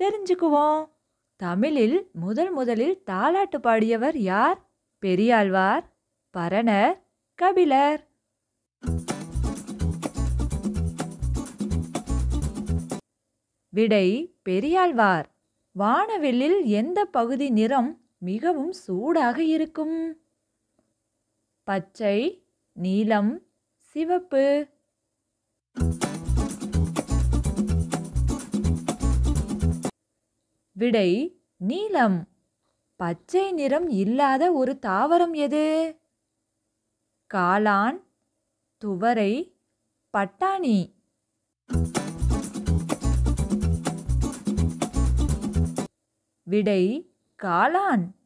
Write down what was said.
தெரிஞ்சுக்குவோம் தமிழில் முதல் முதலில் தாலாட்டு பாடியவர் யார் பெரியாழ்வார் பரணர் கபிலர் விடை பெரியாழ்வார் வானவில்லில் எந்த பகுதி நிறம் மிகவும் சூடாக இருக்கும் பச்சை நீலம் சிவப்பு விடை நீலம் பச்சை நிறம் இல்லாத ஒரு தாவரம் எது காளான் துவரை பட்டாணி விடை காளான்